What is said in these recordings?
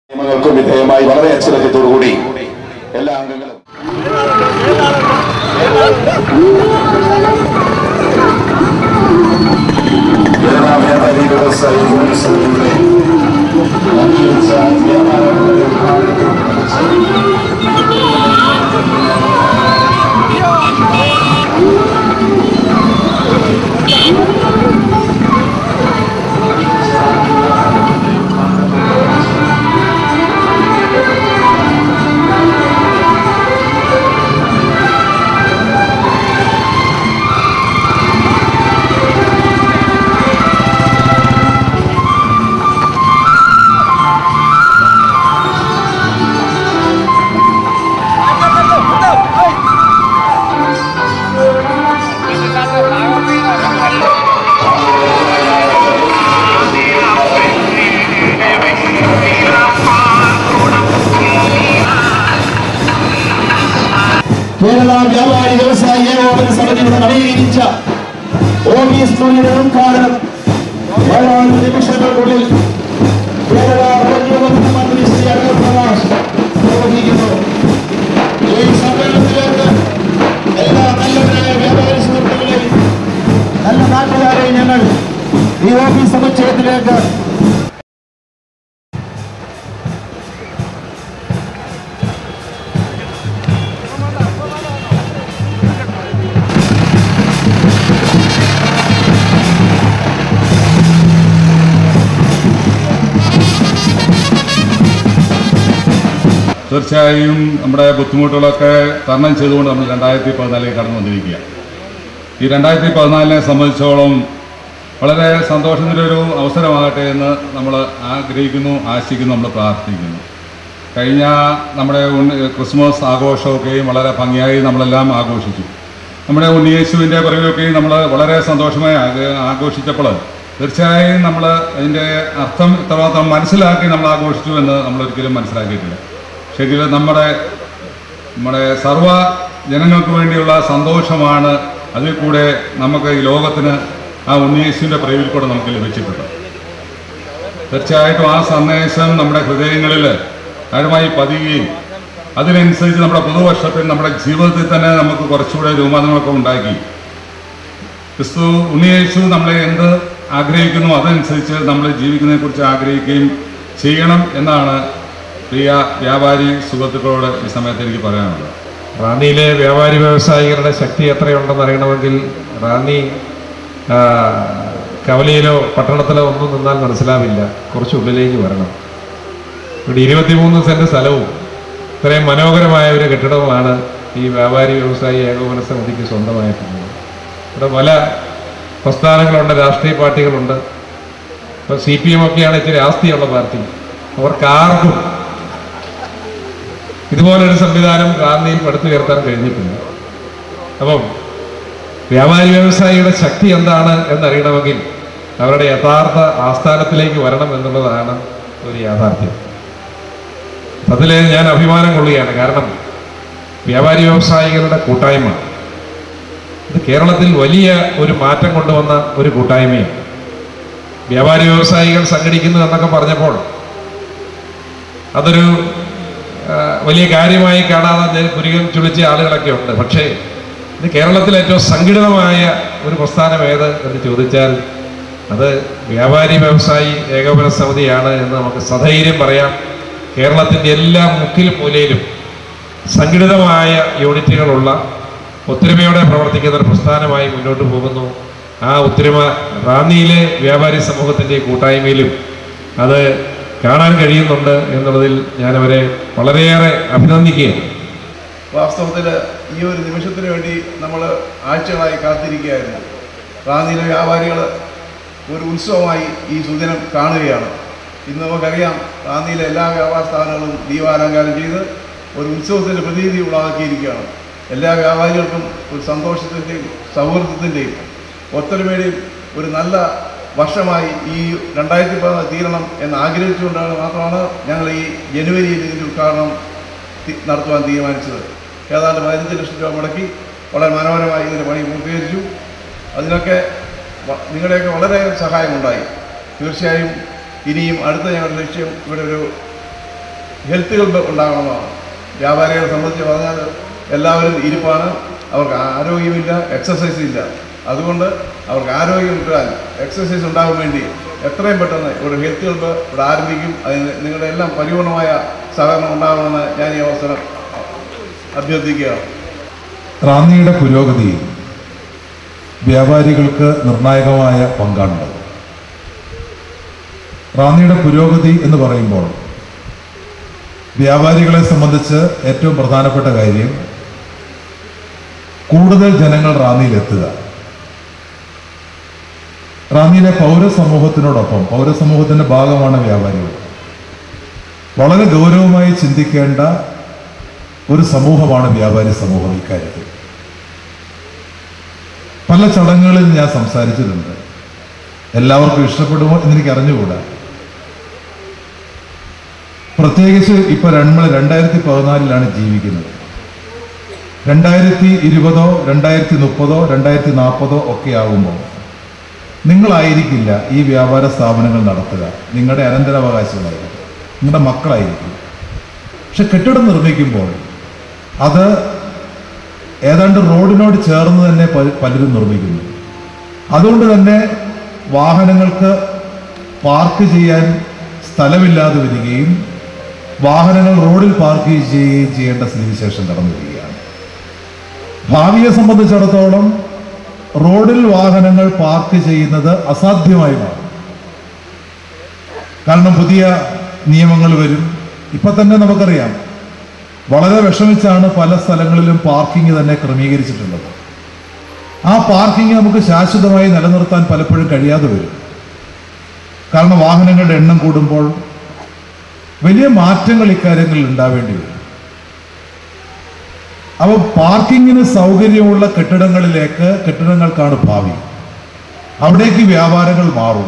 നിയമങ്ങൾക്കും വിധേയമായി വളരെ അച്ചടക്കത്തോടുകൂടി എല്ലാ അംഗങ്ങളും കേരള വ്യാപാരി വ്യവസായി യൂണിയൻ സമിതിയുടെ അംഗീകരിച്ച വ്യാപാരികളുടെ ഉദ്ഘാടനം കേരള വ്യാപാരി വ്യവസായി ഏകോപന സമിതിയുടെ നവീകരിച്ച ഓഫീസ് മുറിയുടെ ഉദ്ഘാടനം ഏതാനും നിമിഷങ്ങൾക്കുള്ളിൽ കേരള റവന്യൂ വകുപ്പ് മന്ത്രി ശ്രീ അടൂർ പ്രകാശ് നിർവഹിക്കുന്നു ഈ സമ്മേളനത്തിലേക്ക് എല്ലാ നല്ലവരായ വ്യാപാരി സുഹൃത്തുക്കളെയും നല്ല നാട്ടുകാരെയും ഞങ്ങൾ ഈ ഓഫീസ് സമുച്ചയത്തിലേക്ക് തീർച്ചയായും നമ്മുടെ ബുദ്ധിമുട്ടുകളൊക്കെ തരണം ചെയ്തുകൊണ്ട് നമ്മൾ രണ്ടായിരത്തി പതിനാലിലേക്ക് കടന്നു വന്നിരിക്കുക ഈ രണ്ടായിരത്തി പതിനാലിനെ സംബന്ധിച്ചോളം വളരെ സന്തോഷത്തിൻ്റെ ഒരു അവസരമാകട്ടെ എന്ന് നമ്മൾ ആഗ്രഹിക്കുന്നു ആശിക്കുന്നു നമ്മൾ പ്രാർത്ഥിക്കുന്നു കഴിഞ്ഞ നമ്മുടെ ഉണ്ണി- ക്രിസ്മസ് ആഘോഷമൊക്കെയും വളരെ ഭംഗിയായി നമ്മളെല്ലാം ആഘോഷിച്ചു നമ്മുടെ ഉണ്ണിയേശുവിൻ്റെ പിറവിയൊക്കെയും നമ്മൾ വളരെ സന്തോഷമായി ആഘ- ആഘോഷിച്ചപ്പോൾ തീർച്ചയായും നമ്മൾ അതിൻ്റെ അർത്ഥം ഇത്രമാത്രം മനസ്സിലാക്കി നമ്മൾ ആഘോഷിച്ചു എന്ന് നമ്മൾ ഒരിക്കലും മനസ്സിലാക്കിയിട്ടില്ല ശരിക്കും നമ്മുടെ നമ്മുടെ സർവ്വ ജനങ്ങൾക്ക് വേണ്ടിയുള്ള സന്തോഷമാണ് അതിൽ കൂടെ നമുക്ക് ഈ ലോകത്തിന് ആ ഉണ്ണിയേശുവിൻ്റെ പ്രയോഗിൽ കൂടെ നമുക്ക് ലഭിച്ചിട്ടുണ്ട് തീർച്ചയായിട്ടും ആ സന്ദേശം നമ്മുടെ ഹൃദയങ്ങളിൽ ആഴമായി പതിയുകയും അതിനനുസരിച്ച് നമ്മുടെ പുതുവർഷത്തിൽ നമ്മുടെ ജീവിതത്തിൽ തന്നെ നമുക്ക് കുറച്ചുകൂടെ രൂപാന്തരങ്ങളൊക്കെ ഉണ്ടാക്കി ക്രിസ്തു ഉണ്ണിയേശു നമ്മളെ എന്ത് ആഗ്രഹിക്കുന്നു അതനുസരിച്ച് നമ്മൾ ജീവിക്കുന്നതിനെക്കുറിച്ച് ആഗ്രഹിക്കുകയും ചെയ്യണം എന്നാണ് പ്രിയ വ്യാപാരി സുഹൃത്തുക്കളോട് ഈ സമയത്ത് എനിക്ക് പറയാനുള്ളത് റാന്നിയിലെ വ്യാപാരി വ്യവസായികളുടെ ശക്തി എത്രയുണ്ടെന്ന് അറിയണമെങ്കിൽ റാന്നി ആ, കവലയിലോ പട്ടണത്തിലോ ഒന്നും നിന്നാൽ മനസ്സിലാവില്ല കുറച്ച് ഉള്ളിലേക്ക് വരണം ഇവിടെ ഇരുപത്തിമൂന്ന് സെന്റ് സ്ഥലവും ഇത്രയും മനോഹരമായ ഒരു കെട്ടിടവുമാണ് ഈ വ്യാപാരി വ്യവസായി ഏകോപന സമിതിക്ക് സ്വന്തമായിട്ടുള്ളത് ഇവിടെ പല പ്രസ്ഥാനങ്ങളുണ്ട് രാഷ്ട്രീയ പാർട്ടികളുണ്ട് ഇപ്പോൾ സി പി എം ഒക്കെയാണ് ഇച്ചിരി ആസ്തിയുള്ള പാർട്ടി അവർക്ക് ആർക്കും ഇതുപോലൊരു സംവിധാനം റാന്നിയിൽ പടുത്തുയർത്താൻ കഴിഞ്ഞിട്ടില്ല അപ്പം വ്യാപാരി വ്യവസായിയുടെ ശക്തി എന്താണ് എന്നറിയണമെങ്കിൽ അവരുടെ യഥാർത്ഥ ആസ്ഥാനത്തിലേക്ക് വരണം എന്നുള്ളതാണ് ഒരു യാഥാർത്ഥ്യം അതിൽ ഞാൻ അഭിമാനം കൊള്ളുകയാണ് കാരണം വ്യാപാരി വ്യവസായികളുടെ കൂട്ടായ്മ ഇത് കേരളത്തിൽ വലിയ ഒരു മാറ്റം കൊണ്ടുവന്ന ഒരു കൂട്ടായ്മയാണ് വ്യാപാരി വ്യവസായികൾ സംഘടിക്കുന്നു എന്നൊക്കെ പറഞ്ഞപ്പോൾ അതൊരു ആ, വലിയ കാര്യമായി കാണാതെ പുരികം ചുളിച്ച ആളുകളൊക്കെ ഉണ്ട് പക്ഷേ ഇത് കേരളത്തിലെ ഏറ്റവും സംഘടിതമായ ഒരു പ്രസ്ഥാനം ഏത് എന്ന് ചോദിച്ചാൽ അത് വ്യാപാരി വ്യവസായി ഏകോപന സമിതിയാണ് എന്ന് നമുക്ക് സധൈര്യം പറയാം കേരളത്തിൻ്റെ എല്ലാ മുക്കിലും മൂലയിലും സംഘടിതമായ യൂണിറ്റുകളുള്ള ഒത്തൊരുമയോടെ പ്രവർത്തിക്കുന്ന ഒരു പ്രസ്ഥാനമായി മുന്നോട്ട് പോകുന്നു ആ ഒത്തൊരുമ റാന്നിയിലെ വ്യാപാരി സമൂഹത്തിൻ്റെ കൂട്ടായ്മയിലും അത് കാണാൻ കഴിയുന്നുണ്ട് എന്നുള്ളതിൽ ഞാനവരെ വളരെയേറെ അഭിനന്ദിക്കുകയാണ് വാസ്തവത്തിൽ ഈ ഒരു നിമിഷത്തിന് വേണ്ടി നമ്മൾ ആഴ്ചകളായി കാത്തിരിക്കുകയായിരുന്നു റാന്നിയിലെ വ്യാപാരികൾ ഒരു ഉത്സവമായി ഈ സുദിനം കാണുകയാണ് ഇന്ന് നമുക്കറിയാം റാന്നിയിലെ എല്ലാ വ്യാപാര സ്ഥാപനങ്ങളും ദീപാലങ്കാരം ചെയ്ത് ഒരു ഉത്സവത്തിൻ്റെ പ്രതീതി ഉളവാക്കിയിരിക്കുകയാണ് എല്ലാ വ്യാപാരികൾക്കും ഒരു സന്തോഷത്തിൻ്റെയും സൗഹൃദത്തിൻ്റെയും ഒത്തൊരുമയുടെയും ഒരു നല്ല വർഷമായി ഈ രണ്ടായിരത്തി പതിനാല് തീരണം എന്ന് ആഗ്രഹിച്ചുകൊണ്ടാണ് മാത്രമാണ് ഞങ്ങൾ ഈ ജനുവരിയിൽ ഇതിൻ്റെ ഉദ്ഘാടനം തി- നടത്തുവാൻ തീരുമാനിച്ചത് ഏതാണ്ട് പതിനഞ്ച് ലക്ഷം രൂപ മുടക്കി വളരെ മനോഹരമായി ഇതിൻ്റെ പണി പൂർത്തീകരിച്ചു അതിനൊക്കെ വ- നിങ്ങളുടെയൊക്കെ വളരെ സഹായമുണ്ടായി തീർച്ചയായും ഇനിയും അടുത്ത ഞങ്ങളുടെ ലക്ഷ്യം ഇവിടെ ഒരു ഹെൽത്ത് ഹെൽപ്പ് ഉണ്ടാകണമെന്നാണ് വ്യാപാരികളെ സംബന്ധിച്ച് പറഞ്ഞാൽ എല്ലാവരും ഇരിപ്പാണ് അവർക്ക് ആരോഗ്യമില്ല എക്സസൈസ് ഇല്ല അതുകൊണ്ട് അവർക്ക് ആരോഗ്യം കിട്ടാൻ എക്സസൈസ് ഉണ്ടാകാൻ വേണ്ടി എത്രയും പെട്ടെന്ന് ഒരു ഹെൽത്ത് ഹെൽപ്പ് ഇവിടെ ആരംഭിക്കും അതിന് നിങ്ങളുടെ എല്ലാം പരിപൂർണമായ സഹകരണം ഉണ്ടാകണമെന്ന് ഞാൻ ഈ അവസരം അഭ്യർത്ഥിക്കുകയാണ് റാന്നിയുടെ പുരോഗതിയിൽ വ്യാപാരികൾക്ക് നിർണായകമായ പങ്കാണുള്ളത് റാന്നിയുടെ പുരോഗതി എന്ന് പറയുമ്പോൾ വ്യാപാരികളെ സംബന്ധിച്ച് ഏറ്റവും പ്രധാനപ്പെട്ട കാര്യം കൂടുതൽ ജനങ്ങൾ റാന്നിയിലെത്തുക റാന്നിയിലെ പൗരസമൂഹത്തിനോടൊപ്പം പൗരസമൂഹത്തിന്റെ ഭാഗമാണ് വ്യാപാരികൾ വളരെ ഗൗരവമായി ചിന്തിക്കേണ്ട ഒരു സമൂഹമാണ് വ്യാപാരി സമൂഹം ഇക്കാര്യത്തിൽ പല ചടങ്ങുകളിൽ ഞാൻ സംസാരിച്ചിട്ടുണ്ട് എല്ലാവർക്കും ഇഷ്ടപ്പെടുമോ എന്നെനിക്ക് അറിഞ്ഞുകൂടാ പ്രത്യേകിച്ച് ഇപ്പൊ നമ്മൾ രണ്ടായിരത്തി പതിനാലിലാണ് ജീവിക്കുന്നത് രണ്ടായിരത്തി ഇരുപതോ രണ്ടായിരത്തി മുപ്പതോ രണ്ടായിരത്തി നാൽപ്പതോ ഒക്കെ ആകുമ്പോൾ നിങ്ങളായിരിക്കില്ല ഈ വ്യാപാര സ്ഥാപനങ്ങൾ നടത്തുക നിങ്ങളുടെ അനന്തരാവകാശങ്ങളായിരിക്കും നിങ്ങളുടെ മക്കളായിരിക്കും പക്ഷെ കെട്ടിടം നിർമ്മിക്കുമ്പോൾ അത് ഏതാണ്ട് റോഡിനോട് ചേർന്ന് തന്നെ പല- പലരും നിർമ്മിക്കുന്നു അതുകൊണ്ട് തന്നെ വാഹനങ്ങൾക്ക് പാർക്ക് ചെയ്യാൻ സ്ഥലമില്ലാതെ വരികയും വാഹനങ്ങൾ റോഡിൽ പാർക്ക് ചെയ്യുകയും ചെയ്യേണ്ട സ്ഥിതിവിശേഷം കടന്നു വരികയാണ് ഭാവിയെ സംബന്ധിച്ചിടത്തോളം റോഡിൽ വാഹനങ്ങൾ പാർക്ക് ചെയ്യുന്നത് അസാധ്യമായി മാറും കാരണം പുതിയ നിയമങ്ങൾ വരും ഇപ്പൊ തന്നെ നമുക്കറിയാം വളരെ വിഷമിച്ചാണ് പല സ്ഥലങ്ങളിലും പാർക്കിംഗ് തന്നെ ക്രമീകരിച്ചിട്ടുള്ളത് ആ പാർക്കിംഗ് നമുക്ക് ശാശ്വതമായി നിലനിർത്താൻ പലപ്പോഴും കഴിയാതെ വരും കാരണം വാഹനങ്ങളുടെ എണ്ണം കൂടുമ്പോൾ വലിയ മാറ്റങ്ങൾ ഇക്കാര്യങ്ങളിൽ ഉണ്ടാവേണ്ടി വരും അപ്പോൾ പാർക്കിങ്ങിന് സൗകര്യമുള്ള കെട്ടിടങ്ങളിലേക്ക് കെട്ടിടങ്ങൾക്കാണ് ഭാവി അവിടേക്ക് വ്യാപാരങ്ങൾ മാറും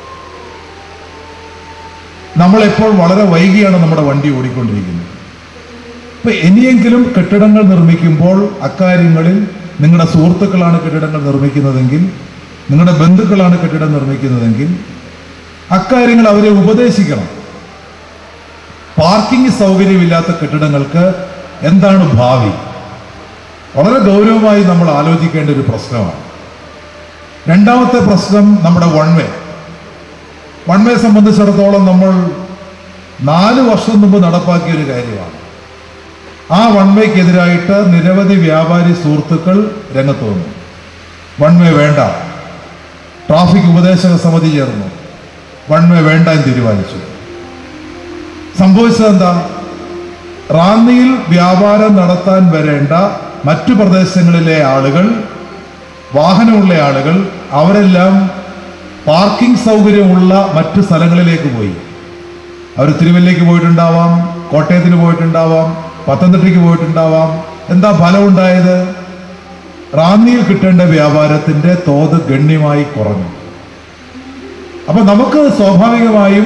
നമ്മളെപ്പോൾ വളരെ വൈകിയാണ് നമ്മുടെ വണ്ടി ഓടിക്കൊണ്ടിരിക്കുന്നത് ഇപ്പൊ ഇനിയെങ്കിലും കെട്ടിടങ്ങൾ നിർമ്മിക്കുമ്പോൾ അക്കാര്യങ്ങളിൽ നിങ്ങളുടെ സുഹൃത്തുക്കളാണ് കെട്ടിടങ്ങൾ നിർമ്മിക്കുന്നതെങ്കിൽ നിങ്ങളുടെ ബന്ധുക്കളാണ് കെട്ടിടം നിർമ്മിക്കുന്നതെങ്കിൽ അക്കാര്യങ്ങൾ അവരെ ഉപദേശിക്കണം പാർക്കിംഗ് സൗകര്യമില്ലാത്ത കെട്ടിടങ്ങൾക്ക് എന്താണ് ഭാവി വളരെ ഗൗരവമായി നമ്മൾ ആലോചിക്കേണ്ട ഒരു പ്രശ്നമാണ് രണ്ടാമത്തെ പ്രശ്നം നമ്മുടെ വൺ വേ വൺ വേ സംബന്ധിച്ചിടത്തോളം നമ്മൾ നാല് വർഷം മുമ്പ് നടപ്പാക്കിയ ഒരു കാര്യമാണ് ആ വൺ വേക്കെതിരായിട്ട് നിരവധി വ്യാപാരി സുഹൃത്തുക്കൾ രംഗത്ത് വന്നു വൺ വേ വേണ്ട ട്രാഫിക് ഉപദേശക സമിതി ചേർന്നു വൺ വേ വേണ്ട എന്ന് തീരുമാനിച്ചു സംഭവിച്ചത് എന്താ റാന്നിയിൽ വ്യാപാരം നടത്താൻ വരേണ്ട മറ്റു പ്രദേശങ്ങളിലെ ആളുകൾ വാഹനമുള്ള ആളുകൾ അവരെല്ലാം പാർക്കിംഗ് സൗകര്യമുള്ള മറ്റു സ്ഥലങ്ങളിലേക്ക് പോയി അവർ തിരുവല്ലയ്ക്ക് പോയിട്ടുണ്ടാവാം കോട്ടയത്തിന് പോയിട്ടുണ്ടാവാം പത്തനംതിട്ടയ്ക്ക് പോയിട്ടുണ്ടാവാം എന്താ ഫലം ഉണ്ടായത് റാന്നിയിൽ കിട്ടേണ്ട വ്യാപാരത്തിന്റെ തോത് ഗണ്യമായി കുറഞ്ഞു അപ്പൊ നമുക്ക് സ്വാഭാവികമായും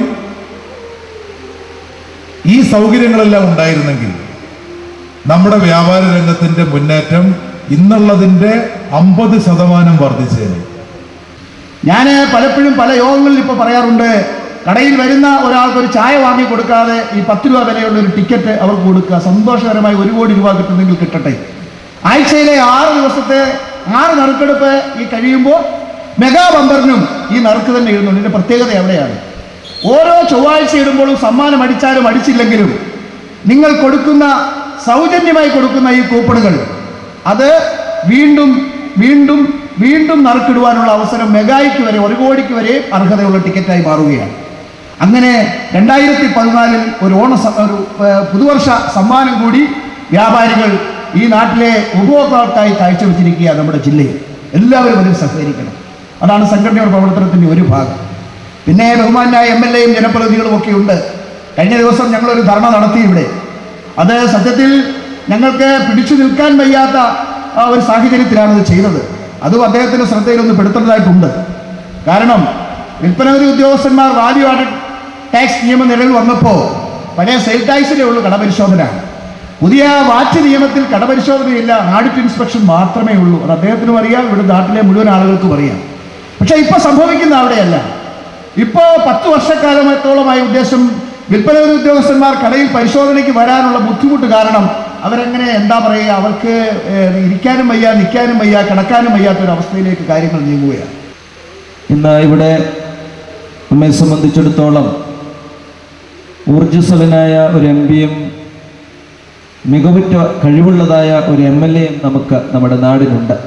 ഈ സൗകര്യങ്ങളെല്ലാം ഉണ്ടായിരുന്നെങ്കിൽ നമ്മുടെ വ്യാപാര രംഗത്തിന്റെ മുന്നേറ്റം ഇന്നുള്ളതിന്റെ അമ്പത് ശതമാനം വർദ്ധിച്ചേനെ ഞാൻ പലപ്പോഴും പല യോഗങ്ങളിൽ ഇപ്പോൾ പറയാറുണ്ട് കടയിൽ വരുന്ന ഒരാൾക്ക് ഒരു ചായ വാങ്ങി കൊടുക്കാതെ ഈ പത്ത് രൂപ വിലയുള്ള ഒരു ടിക്കറ്റ് അവർക്ക് കൊടുക്കുക സന്തോഷകരമായി ഒരു കോടി രൂപ കിട്ടുന്നെങ്കിൽ കിട്ടട്ടെ ആഴ്ചയിലെ ആറ് ദിവസത്തെ ആറ് നറുക്കെടുപ്പ് ഈ കഴിയുമ്പോൾ മെഗാ ബമ്പറിനും ഈ നറുക്ക് തന്നെ ഇടുന്നുണ്ട് ഇതിന്റെ പ്രത്യേകത എവിടെയാണ് ഓരോ ചൊവ്വാഴ്ച ഇടുമ്പോഴും സമ്മാനം അടിച്ചാലും അടിച്ചില്ലെങ്കിലും നിങ്ങൾ കൊടുക്കുന്ന സൗജന്യമായി കൊടുക്കുന്ന ഈ കൂപ്പണുകൾ അത് വീണ്ടും വീണ്ടും വീണ്ടും നറുക്കിടുവാനുള്ള അവസരം മെഗായ്ക്ക് വരെ ഒരു കോടിക്ക് വരെ അർഹതയുള്ള ടിക്കറ്റായി മാറുകയാണ് അങ്ങനെ രണ്ടായിരത്തി പതിനാലിൽ ഒരു ഓണ സ- ഒരു ഏർ, പുതുവർഷ സമ്മാനം കൂടി വ്യാപാരികൾ ഈ നാട്ടിലെ ഉപഭോക്താക്കൾക്കായി കാഴ്ചവെച്ചിരിക്കുക നമ്മുടെ ജില്ലയിൽ എല്ലാവരും അതിൽ സഹകരിക്കണം അതാണ് സംഘടനയുടെ പ്രവർത്തനത്തിൻ്റെ ഒരു ഭാഗം പിന്നെ ബഹുമാനായ എം എൽ എയും ജനപ്രതിനിധികളും ഒക്കെ ഉണ്ട് കഴിഞ്ഞ ദിവസം ഞങ്ങളൊരു ധർണ നടത്തി ഇവിടെ അത് സത്യത്തിൽ ഞങ്ങൾക്ക് പിടിച്ചു നിൽക്കാൻ വയ്യാത്ത ആ, ഒരു സാഹചര്യത്തിലാണ് ഇത് ചെയ്തത് അതും അദ്ദേഹത്തിന്റെ ശ്രദ്ധയിലൊന്ന് പെടുത്തേണ്ടതായിട്ടുണ്ട് കാരണം വിൽപ്പന നികുതി ഉദ്യോഗസ്ഥന്മാർ വാല്യൂ ആഡഡ് ടാക്സ് നിയമം നിലവിൽ വന്നപ്പോൾ പഴയ സെയിൽ ടാക്സിലേ ഉള്ളൂ കടപരിശോധന പുതിയ വാറ്റ് നിയമത്തിൽ കടപരിശോധനയില്ല ആഡിറ്റ് ഇൻസ്പെക്ഷൻ മാത്രമേ ഉള്ളൂ അത് അദ്ദേഹത്തിനും അറിയാം ഇവിടെ നാട്ടിലെ മുഴുവൻ ആളുകൾക്കും അറിയാം പക്ഷെ ഇപ്പൊ സംഭവിക്കുന്ന അവിടെയല്ല ഇപ്പോ പത്ത് വർഷക്കാലത്തോളമായ ഉദ്ദേശം വിൽപ്പന ഉദ്യോഗസ്ഥന്മാർ കടയിൽ പരിശോധനയ്ക്ക് വരാനുള്ള ബുദ്ധിമുട്ട് കാരണം അവരെങ്ങനെ എന്താ പറയുക അവർക്ക് ഏഹ്, ഇരിക്കാനും വയ്യ നിൽക്കാനും വയ്യ കിടക്കാനും വയ്യാത്ത ഒരു അവസ്ഥയിലേക്ക് കാര്യങ്ങൾ നീങ്ങുകയാണ് ഇന്ന് ഇവിടെ നമ്മെ സംബന്ധിച്ചിടത്തോളം ഊർജ്ജസ്വലനായ ഒരു എം പിയും മികവുറ്റ കഴിവുള്ളതായ ഒരു എം എൽ എയും നമുക്ക് നമ്മുടെ നാടിനുണ്ട്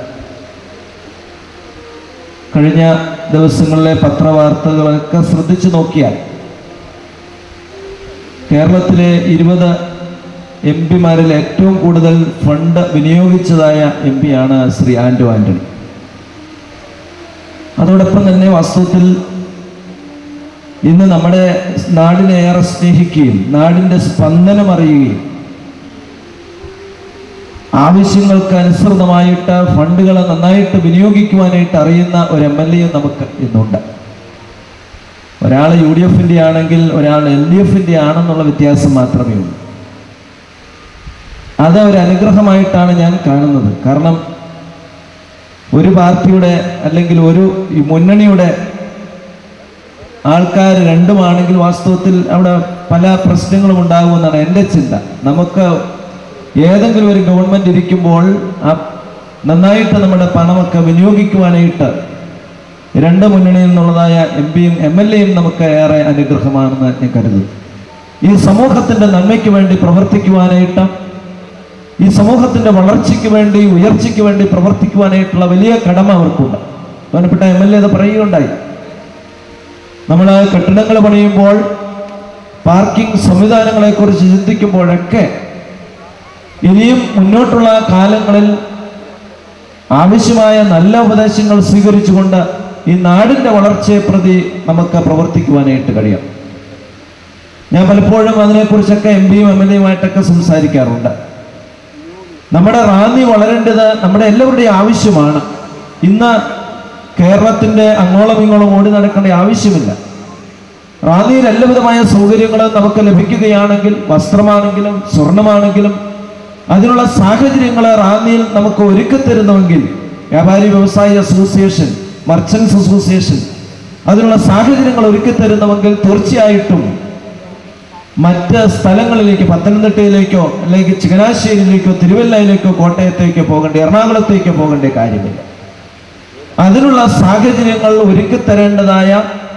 കഴിഞ്ഞ ദിവസങ്ങളിലെ പത്രവാർത്തകളൊക്കെ ശ്രദ്ധിച്ചു നോക്കിയാൽ കേരളത്തിലെ ഇരുപത് എം പിമാരിൽ ഏറ്റവും കൂടുതൽ ഫണ്ട് വിനിയോഗിച്ചതായ എം പിയാണ് ശ്രീ ആൻഡോ ആന്റണി അതോടൊപ്പം തന്നെ വാസ്തവത്തിൽ ഇന്ന് നമ്മുടെ നാടിനെ ഏറെ സ്നേഹിക്കുകയും നാടിൻ്റെ സ്പന്ദനം അറിയുകയും ആവശ്യങ്ങൾക്ക് അനുസൃതമായിട്ട് ഫണ്ടുകൾ നന്നായിട്ട് വിനിയോഗിക്കുവാനായിട്ട് അറിയുന്ന ഒരു എം എൽ എയും നമുക്ക് ഇന്നുണ്ട് ഒരാൾ യു ഡി എഫിൻ്റെ ആണെങ്കിൽ ഒരാൾ എൽ ഡി എഫിൻ്റെ ആണെന്നുള്ള വ്യത്യാസം മാത്രമേ ഉള്ളൂ അത് ഒരു അനുഗ്രഹമായിട്ടാണ് ഞാൻ കാണുന്നത് കാരണം ഒരു പാർട്ടിയുടെ അല്ലെങ്കിൽ ഒരു ഈ മുന്നണിയുടെ ആൾക്കാർ രണ്ടുമാണെങ്കിൽ വാസ്തവത്തിൽ അവിടെ പല പ്രശ്നങ്ങളും ഉണ്ടാകുമെന്നാണ് എൻ്റെ ചിന്ത നമുക്ക് ഏതെങ്കിലും ഒരു ഗവൺമെന്റ് ഇരിക്കുമ്പോൾ ആ നന്നായിട്ട് നമ്മുടെ പണമൊക്കെ വിനിയോഗിക്കുവാനായിട്ട് രണ്ട് മുന്നണിയിൽ നിന്നുള്ളതായ എം പിയും എം എൽ എയും നമുക്ക് ഏറെ അനുഗ്രഹമാണെന്ന് ഞാൻ കരുതുന്നു ഈ സമൂഹത്തിന്റെ നന്മയ്ക്ക് വേണ്ടി പ്രവർത്തിക്കുവാനായിട്ട് ഈ സമൂഹത്തിന്റെ വളർച്ചയ്ക്ക് വേണ്ടി ഉയർച്ചയ്ക്ക് വേണ്ടി പ്രവർത്തിക്കുവാനായിട്ടുള്ള വലിയ കടമ അവർക്കുണ്ട് ബഹുമാനപ്പെട്ട എം എൽ എ അത് പറയുകയുണ്ടായി നമ്മൾ കെട്ടിടങ്ങൾ പണിയുമ്പോൾ പാർക്കിംഗ് സംവിധാനങ്ങളെ കുറിച്ച് ചിന്തിക്കുമ്പോഴൊക്കെ ഇനിയും മുന്നോട്ടുള്ള കാലങ്ങളിൽ ആവശ്യമായ നല്ല ഉപദേശങ്ങൾ സ്വീകരിച്ചുകൊണ്ട് ഈ നാടിന്റെ വളർച്ചയെ പ്രതി നമുക്ക് പ്രവർത്തിക്കുവാനായിട്ട് കഴിയാം ഞാൻ പലപ്പോഴും അതിനെക്കുറിച്ചൊക്കെ എം പിയും എം എൽ എയുമായിട്ടൊക്കെ സംസാരിക്കാറുണ്ട് നമ്മുടെ റാന്നി വളരേണ്ടത് നമ്മുടെ എല്ലാവരുടെയും ആവശ്യമാണ് ഇന്ന് കേരളത്തിന്റെ അങ്ങോളം ഇങ്ങോളം ഓടി നടക്കേണ്ട ആവശ്യമില്ല റാന്നിയിൽ എല്ലാവിധമായ സൗകര്യങ്ങളും നമുക്ക് ലഭിക്കുകയാണെങ്കിൽ വസ്ത്രമാണെങ്കിലും സ്വർണമാണെങ്കിലും അതിനുള്ള സാഹചര്യങ്ങൾ റാന്നിയിൽ നമുക്ക് ഒരുക്കി തരുന്നുവെങ്കിൽ വ്യാപാരി വ്യവസായി അസോസിയേഷൻ മർച്ചൻസ് അസോസിയേഷൻ അതിനുള്ള സാഹചര്യങ്ങൾ ഒരുക്കി തരുന്നുവെങ്കിൽ തീർച്ചയായിട്ടും മറ്റ് സ്ഥലങ്ങളിലേക്ക് പത്തനംതിട്ടയിലേക്കോ അല്ലെങ്കിൽ ചങ്ങനാശ്ശേരിയിലേക്കോ തിരുവല്ലയിലേക്കോ കോട്ടയത്തേക്കോ പോകേണ്ട എറണാകുളത്തേക്കോ പോകേണ്ട കാര്യമില്ല അതിനുള്ള സാഹചര്യങ്ങൾ ഒരുക്കി തരേണ്ടതായ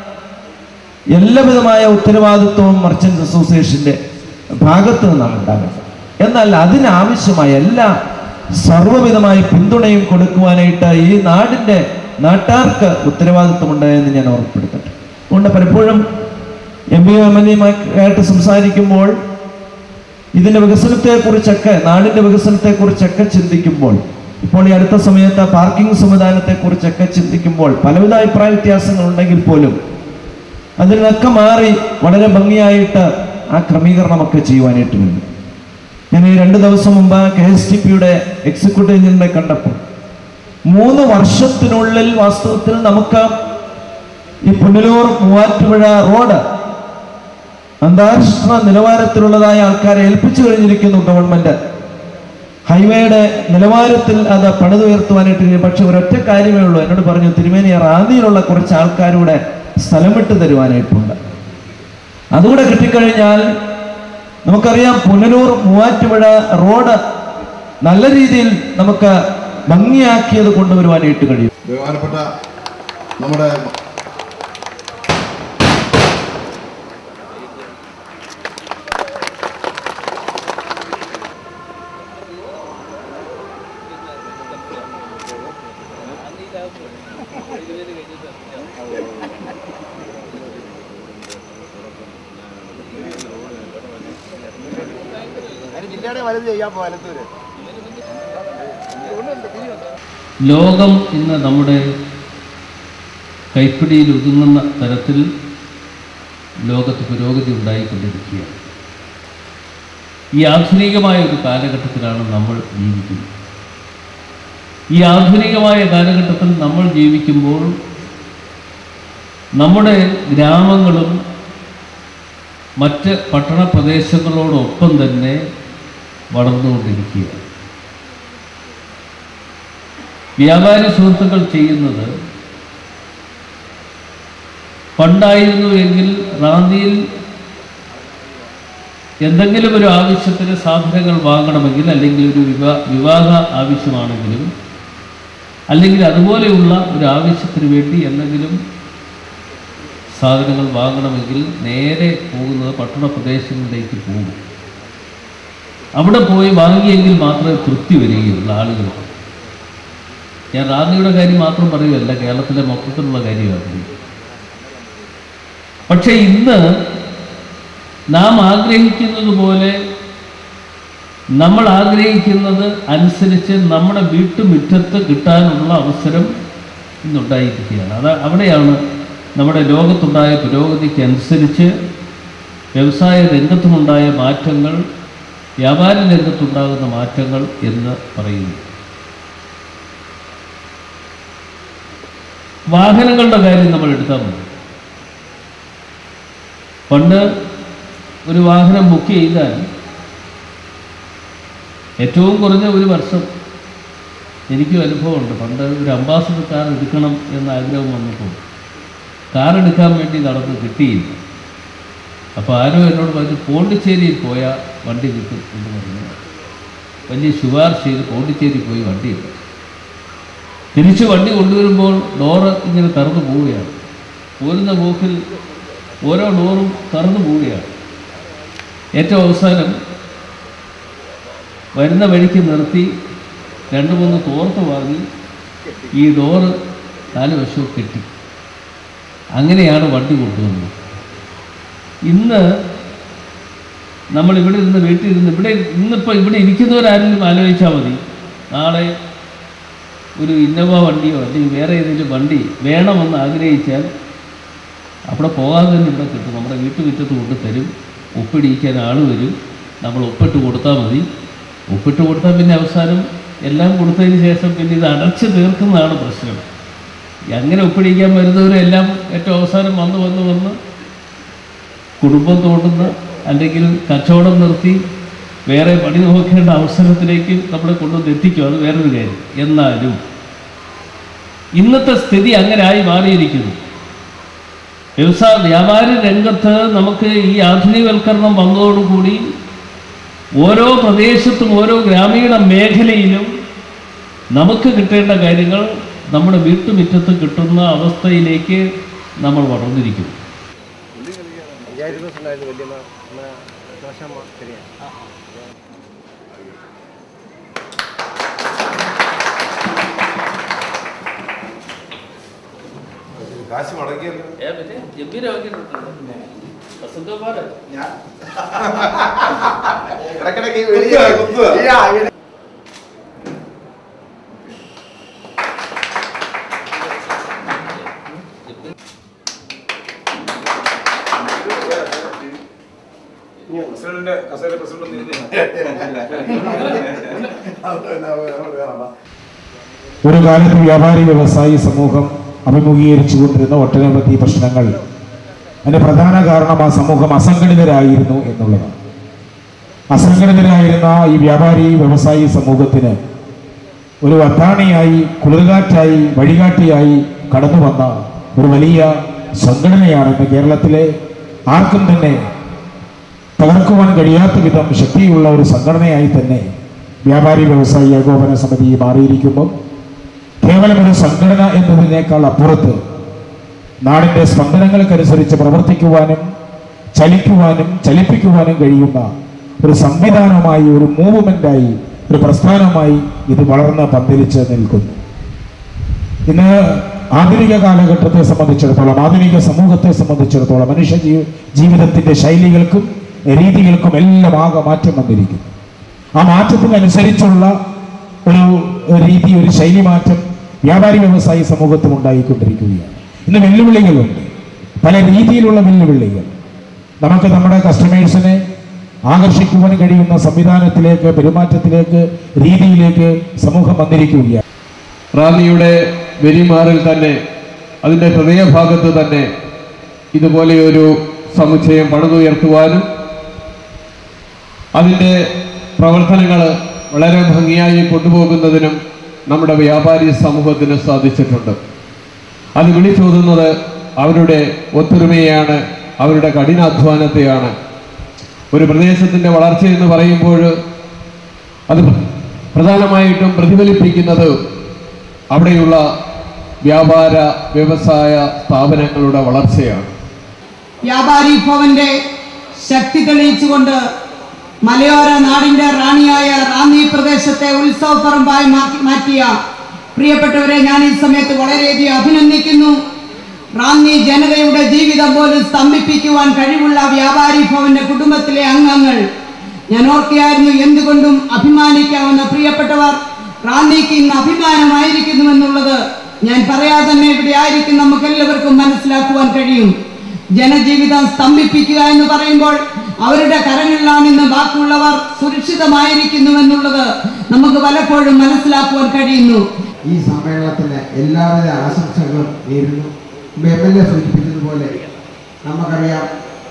എല്ലാവിധമായ ഉത്തരവാദിത്വവും മർച്ചന്റ് അസോസിയേഷന്റെ ഭാഗത്തു നിന്നാണ് ഉണ്ടാകേണ്ടത് എന്നാൽ അതിനാവശ്യമായ എല്ലാ സർവ്വവിധമായ പിന്തുണയും കൊടുക്കുവാനായിട്ട് ഈ നാടിന്റെ നാട്ടാർക്ക് ഉത്തരവാദിത്വമുണ്ട് എന്ന് ഞാൻ ഓർമ്മപ്പെടുത്തട്ടെ അതുകൊണ്ട് പലപ്പോഴും എം പി എം എൽ എമായിട്ട് സംസാരിക്കുമ്പോൾ ഇതിന്റെ വികസനത്തെ കുറിച്ചൊക്കെ നാടിന്റെ വികസനത്തെ കുറിച്ചൊക്കെ ചിന്തിക്കുമ്പോൾ ഇപ്പോൾ ഈ അടുത്ത സമയത്ത് പാർക്കിംഗ് സംവിധാനത്തെ കുറിച്ചൊക്കെ ചിന്തിക്കുമ്പോൾ പലവിധ അഭിപ്രായ വ്യത്യാസങ്ങൾ ഉണ്ടെങ്കിൽ പോലും അതിൽ നിന്നൊക്കെ മാറി വളരെ ഭംഗിയായിട്ട് ആ ക്രമീകരണമൊക്കെ ചെയ്യുവാനായിട്ട് വേണ്ടി ഞാൻ ഈ രണ്ട് ദിവസം മുമ്പ് കെ എസ് ടി പിയുടെ എക്സിക്യൂട്ടീവ് എഞ്ചിനെ കണ്ടപ്പോൾ മൂന്ന് വർഷത്തിനുള്ളിൽ വാസ്തവത്തിൽ നമുക്ക് ഈ പുനലൂർ മൂവാറ്റുപുഴ റോഡ് അന്താരാഷ്ട്ര നിലവാരത്തിലുള്ളതായ ആൾക്കാരെ ഏൽപ്പിച്ചു കഴിഞ്ഞിരിക്കുന്നു ഗവൺമെന്റ് ഹൈവേയുടെ നിലവാരത്തിൽ അത് പണിതുയർത്തുവാനായിട്ട് കഴിയും. പക്ഷെ ഒരൊറ്റ കാര്യമേ ഉള്ളൂ എന്നോട് പറഞ്ഞു തിരുമേനി റാന്നിയിലുള്ള കുറച്ച് ആൾക്കാരുടെ സ്ഥലം വിട്ട് തരുവാനായിട്ടുണ്ട് അതുകൂടെ കിട്ടിക്കഴിഞ്ഞാൽ നമുക്കറിയാം പുനലൂർ മൂവാറ്റുപുഴ റോഡ് നല്ല രീതിയിൽ നമുക്ക് ഭംഗിയാക്കിയത് കൊണ്ടുവരുവാനായിട്ട് കഴിയും ബഹുമാനപ്പെട്ട നമ്മുടെ ലോകം ഇന്ന് നമ്മുടെ കൈപ്പിടിയിൽ ഒതുങ്ങുന്ന തരത്തിൽ ലോകത്ത് പുരോഗതി ഉണ്ടായിക്കൊണ്ടിരിക്കുകയാണ് ഈ ആധുനികമായ ഒരു കാലഘട്ടത്തിലാണ് നമ്മൾ ജീവിക്കുന്നത് ഈ ആധുനികമായ കാലഘട്ടത്തിൽ നമ്മൾ ജീവിക്കുമ്പോൾ നമ്മുടെ ഗ്രാമങ്ങളും മറ്റ് പട്ടണ പ്രദേശങ്ങളോടൊപ്പം തന്നെ വളർന്നുകൊണ്ടിരിക്കുകയാണ് വ്യാപാരി സുഹൃത്തുക്കൾ ചെയ്യുന്നത് പണ്ടായിരുന്നു എങ്കിൽ റാന്നിയിൽ എന്തെങ്കിലും ഒരു ആവശ്യത്തിന് സാധനങ്ങൾ വാങ്ങണമെങ്കിൽ അല്ലെങ്കിൽ ഒരു വിവാ വിവാഹ ആവശ്യമാണെങ്കിലും അല്ലെങ്കിൽ അതുപോലെയുള്ള ഒരു ആവശ്യത്തിന് വേണ്ടി എന്തെങ്കിലും സാധനങ്ങൾ വാങ്ങണമെങ്കിൽ നേരെ പോകുന്നത് പട്ടണ പ്രദേശങ്ങളിലേക്ക് പോകും അവിടെ പോയി വാങ്ങിയെങ്കിൽ മാത്രമേ തൃപ്തി വരികയുള്ളൂ ആളുകൾക്ക് ഞാൻ റാന്നിയുടെ കാര്യം മാത്രം പറയുമല്ല കേരളത്തിലെ മൊത്തത്തിലുള്ള കാര്യമാണ് പക്ഷേ ഇന്ന് നാം ആഗ്രഹിക്കുന്നത് പോലെ നമ്മൾ ആഗ്രഹിക്കുന്നത് അനുസരിച്ച് നമ്മുടെ വീട്ടുമുറ്റത്ത് കിട്ടാനുള്ള അവസരം ഇന്നുണ്ടായിരിക്കുകയാണ് അത് അവിടെയാണ് നമ്മുടെ ലോകത്തുണ്ടായ പുരോഗതിക്ക് അനുസരിച്ച് വ്യവസായ രംഗത്തുമുണ്ടായ മാറ്റങ്ങൾ വ്യാപാര രംഗത്തുണ്ടാകുന്ന മാറ്റങ്ങൾ എന്ന് പറയുന്നു വാഹനങ്ങളുടെ കാര്യം നമ്മൾ എടുത്താൽ മതി പണ്ട് ഒരു വാഹനം ബുക്ക് ചെയ്താൽ ഏറ്റവും കുറഞ്ഞ ഒരു വർഷം എനിക്കും അനുഭവമുണ്ട് പണ്ട് ഒരു അംബാസഡർ കാർ എടുക്കണം എന്ന ആഗ്രഹം വന്നപ്പോൾ കാർ എടുക്കാൻ വേണ്ടി നടന്ന് കിട്ടിയില്ല അപ്പോൾ ആരോ എന്നോട് പറഞ്ഞു പോണ്ടിച്ചേരിയിൽ പോയാൽ വണ്ടി കിട്ടും എന്ന് പറഞ്ഞു വലിയ ശുപാർശ ചെയ്ത് പോണ്ടിച്ചേരി പോയി വണ്ടി എടുത്തു തിരിച്ച് വണ്ടി കൊണ്ടുവരുമ്പോൾ ഡോറ് ഇങ്ങനെ തുറന്നു പോവുകയാണ് പോരുന്ന പോക്കിൽ ഓരോ ഡോറും തുറന്നു പോവുകയാണ് ഏറ്റവും അവസാനം വരുന്ന വഴിക്ക് നിർത്തി രണ്ട് മൂന്ന് തോർത്ത് വാങ്ങി ഈ ഡോറ് നാല് വശവും കെട്ടി അങ്ങനെയാണ് വണ്ടി കൊണ്ടുവന്നത് ഇന്ന് നമ്മൾ ഇവിടെ ഇരുന്ന് വീട്ടിൽ ഇരുന്ന് ഇവിടെ ഇന്നിപ്പോൾ ഇവിടെ ഇരിക്കുന്നവരാരെങ്കിലും ആലോചിച്ചാൽ മതി നാളെ ഒരു ഇന്നോവ വണ്ടിയോ അല്ലെങ്കിൽ വേറെ ഏതെങ്കിലും വണ്ടി വേണമെന്ന് ആഗ്രഹിച്ചാൽ അവിടെ പോകാതെ തന്നെ ഇവിടെ കിട്ടും നമ്മുടെ വീട്ടുമുറ്റത്ത് കൊണ്ട് തരും ഒപ്പിടിയിക്കാൻ ആൾ വരും നമ്മൾ ഒപ്പിട്ട് കൊടുത്താൽ മതി ഒപ്പിട്ട് കൊടുത്താൽ പിന്നെ അവസാനം എല്ലാം കൊടുത്തതിന് ശേഷം പിന്നെ ഇത് അടച്ചു തീർക്കുന്നതാണ് പ്രശ്നം അങ്ങനെ ഒപ്പിടിക്കാൻ വരുന്നവരെല്ലാം ഏറ്റവും അവസാനം വന്ന് വന്ന് വന്ന് കുടുംബം തോണ്ടുന്ന അല്ലെങ്കിൽ കച്ചവടം നിർത്തി വേറെ പണി നോക്കേണ്ട അവസരത്തിലേക്ക് നമ്മളെ കൊണ്ടുവന്ന് എത്തിക്കും അത് വേറൊരു കാര്യം എന്നാലും ഇന്നത്തെ സ്ഥിതി അങ്ങനെ ആയി മാറിയിരിക്കുന്നു വ്യവസായ വ്യാപാര രംഗത്ത് നമുക്ക് ഈ ആധുനികവൽക്കരണം വന്നതോടുകൂടി ഓരോ പ്രദേശത്തും ഓരോ ഗ്രാമീണ മേഖലയിലും നമുക്ക് കിട്ടേണ്ട കാര്യങ്ങൾ നമ്മുടെ വീട്ടുമുറ്റത്ത് കിട്ടുന്ന അവസ്ഥയിലേക്ക് നമ്മൾ വളർന്നിരിക്കുന്നു കാശ് മുടക്കിയല്ലോ ഇടക്കിടക്ക് വെളിയെ കുത്തുക. പ്രസിഡന്റ് കസേര പ്രസിഡന്റ് ഒരു കാലത്ത് വ്യാപാരി വ്യവസായി സമൂഹം അഭിമുഖീകരിച്ചു കൊണ്ടിരുന്ന ഒട്ടനവധി പ്രശ്നങ്ങൾ അതിന്റെ പ്രധാന കാരണം ആ സമൂഹം അസംഘടിതരായിരുന്നു എന്നുള്ളതാണ് അസംഘടിതരായിരുന്ന ഈ വ്യാപാരി വ്യവസായി സമൂഹത്തിന് ഒരു വത്താണിയായി കുളിർകാറ്റായി വഴികാട്ടിയായി കടന്നു വന്ന ഒരു വലിയ സംഘടനയാണ് ഇന്ന് കേരളത്തിലെ ആർക്കും തന്നെ തകർക്കുവാൻ കഴിയാത്ത വിധം ശക്തിയുള്ള ഒരു സംഘടനയായി തന്നെ വ്യാപാരി വ്യവസായി ഏകോപന സമിതി മാറിയിരിക്കുമ്പോൾ കേവലം ഒരു സംഘടന എന്നതിനേക്കാൾ അപ്പുറത്ത് നാടിന്റെ സ്പന്ദനങ്ങൾക്കനുസരിച്ച് പ്രവർത്തിക്കുവാനും ചലിക്കുവാനും ചലിപ്പിക്കുവാനും കഴിയുന്ന ഒരു സംവിധാനമായി ഒരു മൂവ്മെന്റായി ഒരു പ്രസ്ഥാനമായി ഇത് വളർന്ന് പന്തലിച്ച് നിൽക്കുന്നു ഇന്ന് ആധുനിക കാലഘട്ടത്തെ സംബന്ധിച്ചിടത്തോളം ആധുനിക സമൂഹത്തെ സംബന്ധിച്ചിടത്തോളം മനുഷ്യ ജീ- ജീവിതത്തിന്റെ ശൈലികൾക്കും രീതികൾക്കും എല്ലാം ആകെ മാറ്റം വന്നിരിക്കുന്നു ആ മാറ്റത്തിനനുസരിച്ചുള്ള ഒരു രീതി ഒരു ശൈലി മാറ്റം വ്യാപാരി വ്യവസായി സമൂഹത്തിൽ ഉണ്ടായിക്കൊണ്ടിരിക്കുകയാണ് ഇന്ന് വെല്ലുവിളികളുണ്ട് പല രീതിയിലുള്ള വെല്ലുവിളികൾ നമുക്ക് നമ്മുടെ കസ്റ്റമേഴ്സിനെ ആകർഷിക്കുവാൻ കഴിയുന്ന സംവിധാനത്തിലേക്ക് പെരുമാറ്റത്തിലേക്ക് രീതിയിലേക്ക് സമൂഹം വന്നിരിക്കുകയാണ് റാന്നിയുടെ വെരിമാറിൽ തന്നെ അതിൻ്റെ ഹൃദയഭാഗത്ത് തന്നെ ഇതുപോലെയൊരു സമുച്ചയം പണിതുയർത്തുവാനും അതിൻ്റെ പ്രവർത്തനങ്ങൾ വളരെ ഭംഗിയായി കൊണ്ടുപോകുന്നതിനും നമ്മുടെ വ്യാപാരി സമൂഹത്തിന് സാധിച്ചിട്ടുണ്ട് അത് വിളിച്ചോതുന്നത് അവരുടെ ഒത്തൊരുമയാണ് അവരുടെ കഠിനാധ്വാനത്തെയാണ് ഒരു പ്രദേശത്തിൻ്റെ വളർച്ച എന്ന് പറയുമ്പോൾ അത് പ്രധാനമായിട്ടും പ്രതിഫലിപ്പിക്കുന്നത് അവിടെയുള്ള വ്യാപാര വ്യവസായ സ്ഥാപനങ്ങളുടെ വളർച്ചയാണ് വ്യാപാരി ഭവന്റെ ശക്തി തെളിയിച്ചുകൊണ്ട് മലയോര നാടിന്റെ റാണിയായ റാന്നി പ്രദേശത്തെ ഉത്സവപ്പറമ്പായി മാറ്റി- മാറ്റിയ പ്രിയപ്പെട്ടവരെ ഞാൻ ഈ സമയത്ത് വളരെയധികം അഭിനന്ദിക്കുന്നു റാന്നി ജനതയുടെ ജീവിതം പോലും സ്തംഭിപ്പിക്കുവാൻ കഴിവുള്ള വ്യാപാരി ഭവന്റെ കുടുംബത്തിലെ അംഗങ്ങൾ ഞാൻ ഓർക്കുകയായിരുന്നു എന്തുകൊണ്ടും അഭിമാനിക്കാവുന്ന പ്രിയപ്പെട്ടവർ റാന്നിക്ക് ഇന്ന് അഭിമാനമായിരിക്കുന്നുവെന്നുള്ളത് ഞാൻ പറയാതെ തന്നെ ഇവിടെ ആയിരിക്കും നമുക്ക് എല്ലാവർക്കും മനസ്സിലാക്കുവാൻ കഴിയും ജനജീവിതം സ്തംഭിപ്പിക്കുക എന്ന് പറയുമ്പോൾ അവരുടെ കരങ്ങളിലാണ് ഇന്ന് ബാക്കിയുള്ളവർ സുരക്ഷിതമായിരിക്കുന്നുവെന്നുള്ളത് നമുക്ക് പലപ്പോഴും മനസ്സിലാക്കുവാൻ കഴിയുന്നു ഈ സമ്മേളനത്തിന് എല്ലാവിധ ആശംസകളും നേരുന്നു മുമ്പ് എം എൽ എ സൂചിപ്പിച്ചതുപോലെ നമുക്കറിയാം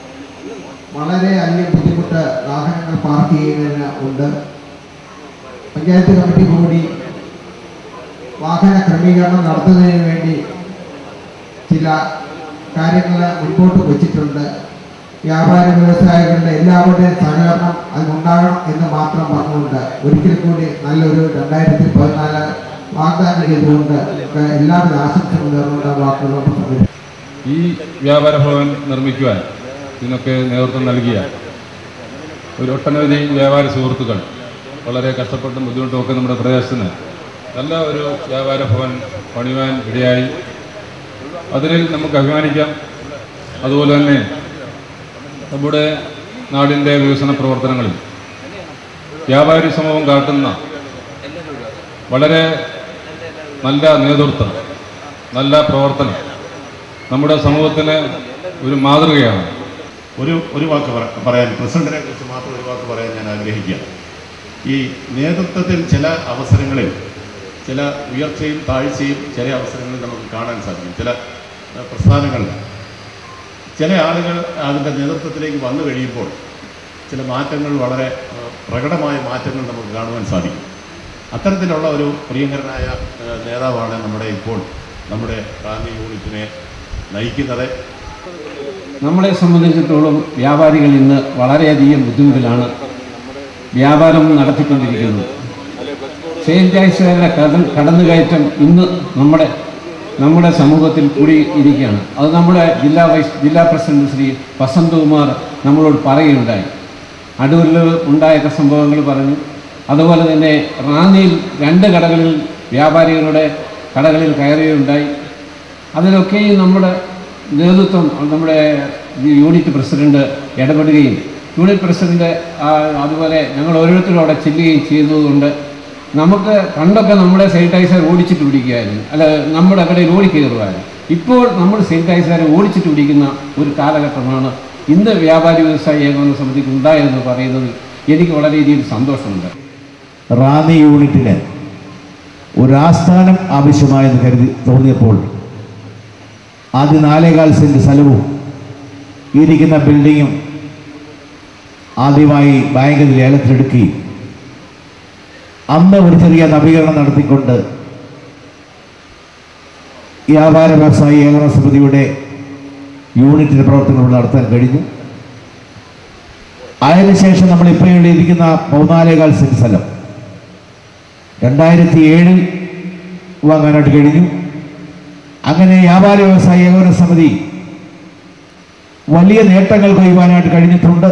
വളരെ അധികം ബുദ്ധിമുട്ട് വാഹനങ്ങൾ പാർക്ക് ചെയ്യുന്നതിന് ഉണ്ട് പഞ്ചായത്ത് കമ്മിറ്റി കൂടി വാഹന ക്രമീകരണം നടത്തുന്നതിന് വേണ്ടി ചില കാര്യങ്ങൾ മുൻപോട്ട് വെച്ചിട്ടുണ്ട് വ്യാപാര വ്യവസായികളുടെ എല്ലാവരുടെയും സഹകരണം അതിനുണ്ടാകണം എന്ന് മാത്രം പറഞ്ഞുകൊണ്ട് ഒരിക്കൽ കൂടി നല്ലൊരു രണ്ടായിരത്തി പതിനാല് വാഗ്ദാനം ചെയ്തുകൊണ്ട് നമുക്ക് എല്ലാവിധ ആശംസകളും നേർന്നുകൊണ്ട് വാക്കുകൾ ഉപസംഹരിക്കുന്നു. ഈ വ്യാപാര ഭവൻ നിർമ്മിക്കുവാൻ ഇതിനൊക്കെ നേതൃത്വം നൽകിയ ഒരു ഒട്ടനവധി വ്യാപാര സുഹൃത്തുക്കൾ വളരെ കഷ്ടപ്പെട്ടും ബുദ്ധിമുട്ടും ഒക്കെ നമ്മുടെ പ്രദേശത്തിന് നല്ല ഒരു വ്യാപാര ഭവൻ പണിയുവാൻ ഇടയായി അതിൽ നമുക്ക് അഭിമാനിക്കാം അതുപോലെ തന്നെ നമ്മുടെ നാടിൻ്റെ വികസന പ്രവർത്തനങ്ങളിൽ വ്യാപാരി സമൂഹം കാട്ടുന്ന വളരെ നല്ല നേതൃത്വം നല്ല പ്രവർത്തനം നമ്മുടെ സമൂഹത്തിന് ഒരു മാതൃകയാണ് ഒരു ഒരു വാക്ക് പറ- പറയാൻ പ്രസിഡന്റിനെ കുറിച്ച് മാത്രം ഒരു വാക്ക് പറയാൻ ഞാൻ ആഗ്രഹിക്കുകയാണ് ഈ നേതൃത്വത്തിൽ ചില അവസരങ്ങളിൽ ചില ഉയർച്ചയും താഴ്ചയും ചില അവസരങ്ങളിൽ നമുക്ക് കാണാൻ സാധിക്കും ചില ഏഹ്, പ്രസ്ഥാനങ്ങളിൽ ചില ആളുകൾ അതിൻ്റെ നേതൃത്വത്തിലേക്ക് വന്നു കഴിയുമ്പോൾ ചില മാറ്റങ്ങൾ വളരെ ഏഹ്, പ്രകടമായ മാറ്റങ്ങൾ നമുക്ക് കാണുവാൻ സാധിക്കും അത്തരത്തിലുള്ള ഒരു പ്രിയങ്കരനായ ഏഹ്, നേതാവാണ് നമ്മുടെ ഇപ്പോൾ നമ്മുടെ റാന്നി യൂണിറ്റിനെ നയിക്കുന്നത് നമ്മളെ സംബന്ധിച്ചിടത്തോളം വ്യാപാരികൾ ഇന്ന് വളരെയധികം ബുദ്ധിമുട്ടിലാണ് വ്യാപാരം നടത്തിക്കൊണ്ടിരിക്കുന്നത് സെയിൽറ്റൈസുകാരുടെ കട കടന്നുകയറ്റം ഇന്ന് നമ്മുടെ നമ്മുടെ സമൂഹത്തിൽ കൂടി ഇരിക്കുകയാണ് അത് നമ്മുടെ ജില്ലാ വൈസ് ജില്ലാ പ്രസിഡന്റ് ശ്രീ വസന്തകുമാർ നമ്മളോട് പറയുകയുണ്ടായി അടൂരിൽ ഉണ്ടായ സംഭവങ്ങൾ പറഞ്ഞു അതുപോലെ തന്നെ റാന്നിയിൽ രണ്ട് കടകളിൽ വ്യാപാരികളുടെ കടകളിൽ കയറുകയുണ്ടായി അതിലൊക്കെയും നമ്മുടെ നേതൃത്വം നമ്മുടെ ഈ യൂണിറ്റ് പ്രസിഡന്റ് ഇടപെടുകയും യൂണിറ്റ് പ്രസിഡന്റ് ആ, അതുപോലെ ഞങ്ങൾ ഓരോരുത്തരും അവിടെ ചെല്ലുകയും ചെയ്തതുകൊണ്ട് നമുക്ക് പണ്ടൊക്കെ നമ്മുടെ സാനിറ്റൈസർ ഓടിച്ചിട്ട് പിടിക്കുമായിരുന്നു അല്ല നമ്മുടെ കടയിൽ ഓടിക്കയറുമായിരുന്നു ഇപ്പോൾ നമ്മൾ സാനിറ്റൈസറെ ഓടിച്ചിട്ട് പിടിക്കുന്ന ഒരു കാലഘട്ടമാണ് ഇന്ന് വ്യാപാരി വ്യവസായ ഏകോപന സമിതിക്ക് ഉണ്ടായതെന്ന് പറയുന്നത് എനിക്ക് വളരെയധികം സന്തോഷമുണ്ട് റാന്നി യൂണിറ്റിന് ഒരു ആസ്ഥാനം ആവശ്യമായെന്ന് കരുതി തോന്നിയപ്പോൾ ആദ്യ നാലേകാൽ സെന്റ് സ്ഥലവും ഈ ഇരിക്കുന്ന ബിൽഡിങ്ങും ആദ്യമായി ബാങ്കിൽ ലേലത്തിലെടുക്കുകയും അന്ന് ഒരു ചെറിയ നവീകരണം നടത്തിക്കൊണ്ട് വ്യാപാര വ്യവസായ ഏകോപന സമിതിയുടെ യൂണിറ്റിന്റെ പ്രവർത്തനങ്ങൾ നടത്താൻ കഴിഞ്ഞു അതിനുശേഷം നമ്മൾ ഇപ്പോൾ എഴുതിയിരിക്കുന്ന മൂന്നാലേകാൽ സെന്റ് സ്ഥലം രണ്ടായിരത്തി ഏഴിൽ വാങ്ങാനായിട്ട് കഴിഞ്ഞു അങ്ങനെ വ്യാപാര വ്യവസായ ഏകോപന സമിതി വലിയ നേട്ടങ്ങൾ കൊയ്യുവാനായിട്ട് കഴിഞ്ഞിട്ടുണ്ട്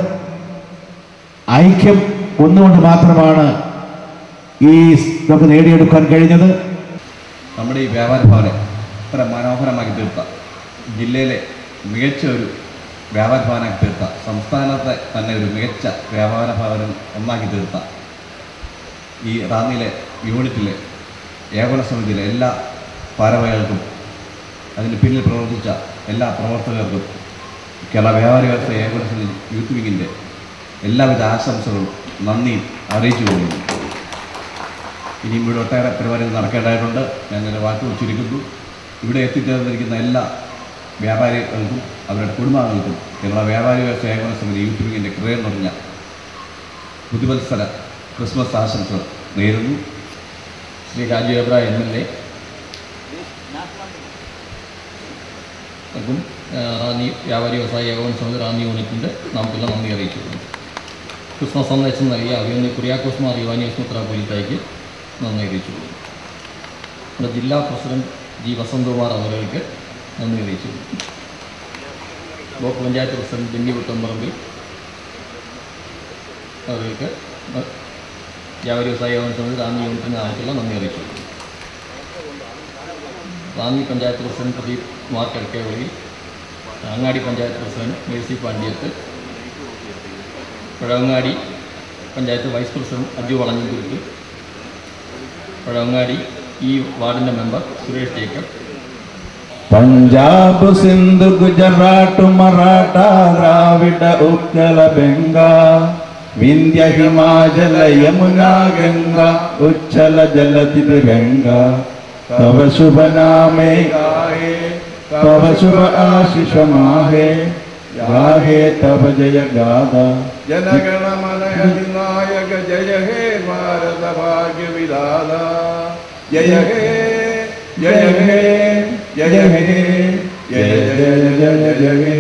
ഐക്യം ഒന്നുകൊണ്ട് മാത്രമാണ് ഈ നമുക്ക് നേടിയെടുക്കാൻ കഴിഞ്ഞത് നമ്മുടെ ഈ വ്യാപാര ഭവനെ ഇത്ര മനോഹരമാക്കി തീർത്ത ജില്ലയിലെ മികച്ച ഒരു വ്യാപാര ഭവനാക്കി തീർത്ത സംസ്ഥാനത്തെ തന്നെ ഒരു മികച്ച വ്യാപാര ഭവനം ഒന്നാക്കി തീർത്ത ഈ റാന്നിയിലെ യൂണിറ്റിലെ ഏകോപന സമിതിയിലെ എല്ലാ ഭാരവാഹികൾക്കും അതിന് പിന്നിൽ പ്രവർത്തിച്ച എല്ലാ പ്രവർത്തകർക്കും കേരള വ്യാപാരി വ്യവസായ ഏകോപന സമിതി യൂത്ത് വിങ്ങിൻ്റെ എല്ലാവിധ ആശംസകളും നന്ദിയും അറിയിച്ചു കൊള്ളുന്നു ഇനിയും ഇവിടെ ഒട്ടേറെ പരിപാടികൾ നടക്കേണ്ടതായിട്ടുണ്ട് ഞാൻ എൻ്റെ വാക്കുകൾ ചുരുക്കുന്നു ഇവിടെ എത്തിച്ചേർന്നിരിക്കുന്ന എല്ലാ വ്യാപാരികൾക്കും അവരുടെ കുടുംബാംഗങ്ങൾക്കും കേരള വ്യാപാരി വ്യവസായ ഏകോപന സമിതി യൂത്ത് വിങ്ങിൻ്റെ ഹൃദയം നിറഞ്ഞ പുതുവത്സര ക്രിസ്മസ് ആശംസകൾ നേരുന്നു Shri Rajeev Abraham M L A ക്കും റാന്നി വ്യാപാരി വ്യവസായ ഏകോപന സമിതി റാന്നി യൂണിറ്റിൻ്റെ നമുക്കെല്ലാം നന്ദി അറിയിച്ചു ക്രിസ്മസ് സന്ദേശം നൽകിയ അഭിമന്യ കുര്യാക്കോസ് മാർ യുവാനിയോസ് മെത്രാപ്പൊലിത്തായിക്ക് നന്ദി അറിയിച്ചു നമ്മുടെ ജില്ലാ പ്രസിഡന്റ് ജി വസന്തകുമാർ അവർക്ക് നന്ദി അറിയിച്ചു ബ്ലോക്ക് പഞ്ചായത്ത് പ്രസിഡന്റ് ബെന്നി പുത്തമ്പറമ്പിൽ അവർക്ക് വ്യാപാരി വ്യവസായ യോഗം സമിതി റാന്നി യൂണിറ്റിന് ആവശ്യമുള്ള നന്ദി അറിയിച്ചു Ranni panchayat president Pradeep Kumar Kizhakkevali Angadi panchayat president Mercy Pandyath Pazhavangadi panchayat vice president Aju Valanjukuruthu Pazhavangadi ഈ വാർഡിൻ്റെ മെമ്പർ സുരേഷ് ജേക്കബ് പഞ്ചാബ് സിന്ധു ഗുജറാത്ത് മറാഠ ദ്രാവിഡ ഉത്കല ബംഗ വിന്ധ്യ ഹിമാചല യമുന ഗംഗ ഉച്ഛല ജലധി ഗംഗ തവ ശുഭ നാമേ ഗാഹേ തവ ശുഭ ആശിഷ മാഹേ ഗാഹേ തവ ജയ ഗാഥ ജനഗണമന അധിനായക ജയ ഹേ ഭാരത ഭാഗ്യ വിധാത ജയ ഹേ ജയ ഹേ ജയ ഹേ ജയ ജയ ജയ ജയ ഹേ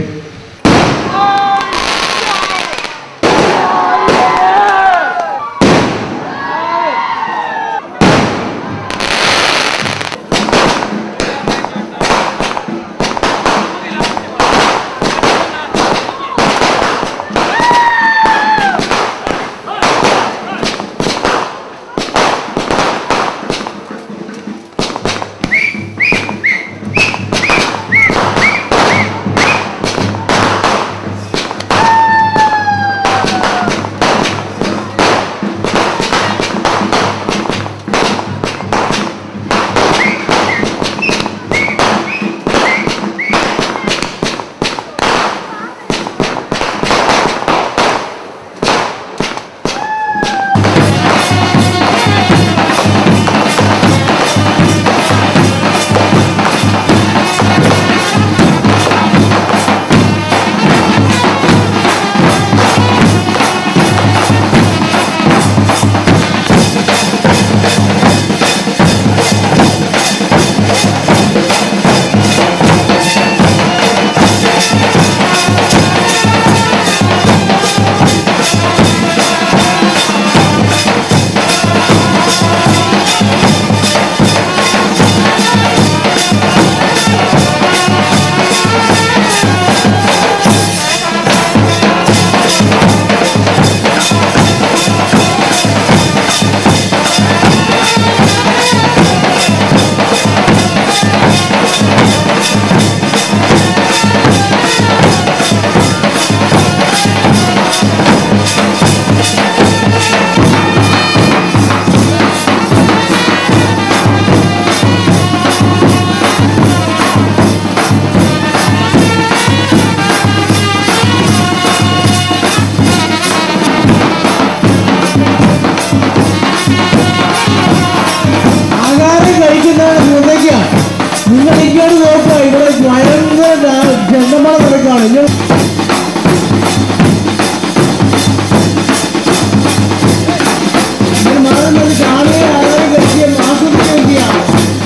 ആഹാരം കഴിക്കുന്നതാണ് മുന്നയ്ക്കാണ് നിങ്ങൾ ഇങ്ങോട്ട് നോക്കുക ഇവിടെ ഭയങ്കര ജന്മമഴ നടക്കാണ് ഇനി ഇത് മാറുന്നത് കാണുകയും ആഹാരം കഴിക്കുകയും ആസ്വദിക്കുകയും ചെയ്യാം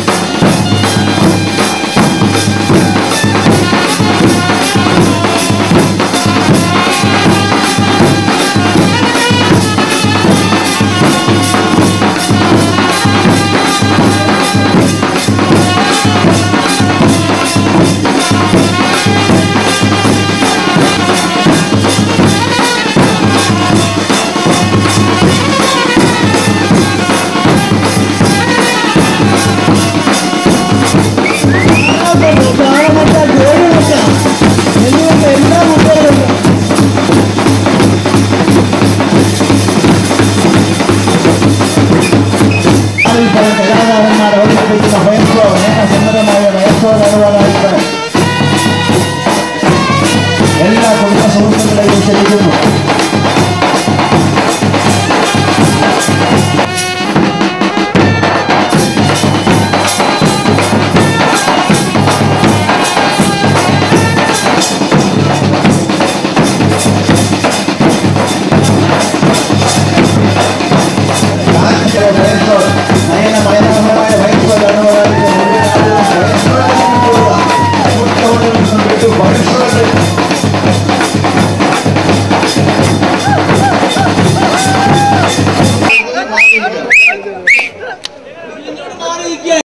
ചാണകമട്ട ഗോഴിമട്ട എന്നിവ എല്ലാ മുട്ടകളും അതിൽ പല കലാകാരന്മാർ അവതരിപ്പിക്കുന്ന വയസ്സോ സ്നേഹസമ്മതമായ വയസ്സോ നടുവാനായിട്ട് എല്ലാ കുടുംബ സുഹൃത്തുക്കളെയും ക്ഷണിക്കുന്നു വയസ്സോ നയന മനോഹരമായ വയസ്സോ നടുവാനായിട്ട് അറിയിക്കുക